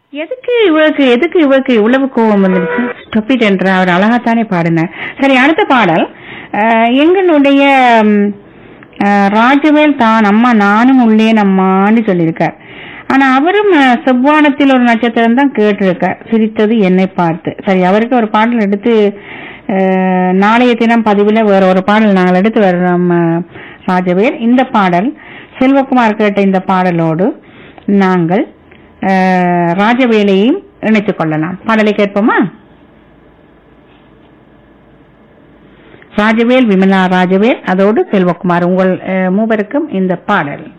எதுக்கு இவருக்கு எதுக்கு இவருக்கு இவ்வளவு கோபம் வந்துருச்சு டொப்பிட் என்ற அவர் அழகாத்தானே பாடினார் சரி அடுத்த பாடல் அஹ், எங்களுடைய ம், அஹ், ராஜவேல் தான் அம்மா நானும் உள்ளேன் அம்மான்னு சொல்லியிருக்கார் ஆனா அவரும் அஹ், செவ்வானத்தில் ஒரு நட்சத்திரம் தான் கேட்டிருக்கார் சிரித்தது என்னை பார்த்து சரி அவருக்கு ஒரு பாடல் எடுத்து அஹ், நாளைய தினம் பதிவில் வேற ஒரு பாடல் நாங்கள் எடுத்து வர்றோம் அஹ், ராஜவேல் இந்த பாடல் செல்வகுமார் கேட்ட இந்த பாடலோடு நாங்கள் அஹ், ராஜவேலையும் இணைத்துக் கொள்ளலாம் பாடலை கேட்போமா ராஜவேல் விமலா ராஜவேல் அதோடு செல்வகுமார் உங்கள் அஹ், மூவருக்கும் இந்த பாடல்